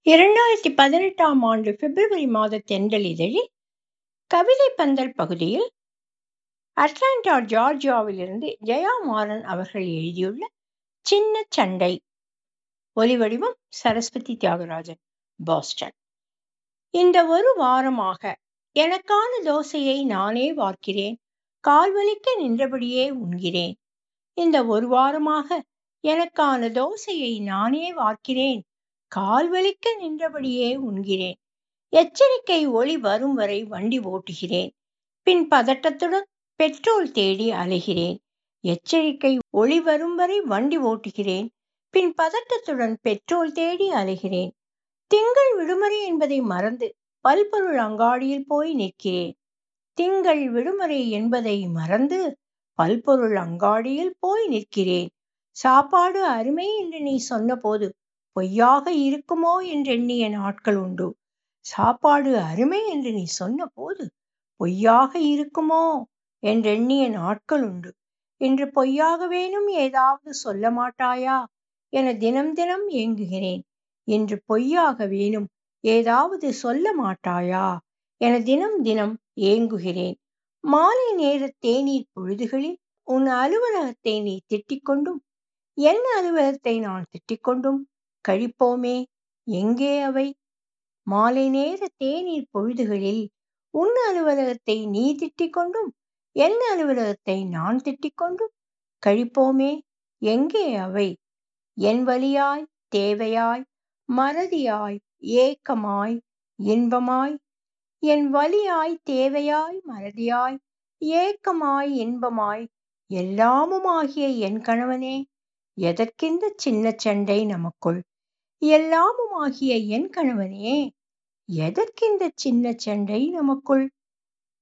இரண்டாயிரத்தி பதினெட்டாம் ஆண்டு பிப்ரவரி மாத தென்றலிதழில் கவிதை பந்தல் பகுதியில் அட்லாண்டா ஜார்ஜியாவிலிருந்து ஜெயா மாறன் அவர்கள் எழுதியுள்ள சின்ன சண்டை ஒலிவடிவம் சரஸ்வதி தியாகராஜன் பாஸ்டன் இந்த ஒரு வாரமாக எனக்கான தோசையை நானே வார்க்கிறேன் கால்வலிக்க நின்றபடியே உண்கிறேன் இந்த ஒரு வாரமாக எனக்கான தோசையை நானே வார்க்கிறேன் கால்வலிக்க நின்றபடியே உண்கிறேன் எச்சரிக்கை ஒளி வரும் வரை வண்டி ஓட்டுகிறேன் பின் பதட்டத்துடன் பெட்ரோல் தேடி அலைகிறேன் எச்சரிக்கை ஒளி வரும் வரை வண்டி ஓட்டுகிறேன் பின் பதட்டத்துடன் பெட்ரோல் தேடி அலைகிறேன் திங்கள் விடுமுறை என்பதை மறந்து பல்பொருள் அங்காடியில் போய் நிற்கிறேன் திங்கள் விடுமுறை என்பதை மறந்து பல்பொருள் அங்காடியில் போய் நிற்கிறேன் சாப்பாடு அருமை என்று நீ சொன்னபோது பொய்யாக இருக்குமோ என்றெண்ணிய நாட்கள் உண்டு சாப்பாடு அருமை என்று நீ சொன்னபோது பொய்யாக இருக்குமோ என்றெண்ணிய நாட்கள் உண்டு இன்று பொய்யாகவேனும் ஏதாவது சொல்ல மாட்டாயா என தினம் தினம் ஏங்குகிறேன் இன்று பொய்யாக வேணும் ஏதாவது சொல்ல மாட்டாயா என தினம் தினம் ஏங்குகிறேன் மாலை நேர தேநீர் பொழுதுகளில் உன் அலுவலகத்தை நீ திட்டிக் கொண்டும் என் அலுவலகத்தை நான் திட்டிக் கொண்டும் கழிப்போமே எங்கே அவை மாலை நேர தேநீர் பொழுதுகளில் உன் அலுவலகத்தை நீ திட்டிக் கொண்டும் என் அலுவலகத்தை நான் திட்டிக் கொண்டும் கழிப்போமே எங்கே அவை என் வழியாய் தேவையாய் மறதியாய் ஏக்கமாய் இன்பமாய் என் வழியாய் தேவையாய் மறதியாய் ஏக்கமாய் இன்பமாய் எல்லாமுமாகிய என் கணவனே எதற்கிந்த சின்ன சண்டை நமக்குள் எல்லாமுமாகிய என் கணவனே எதற்கிந்த சின்ன சண்டை நமக்குள்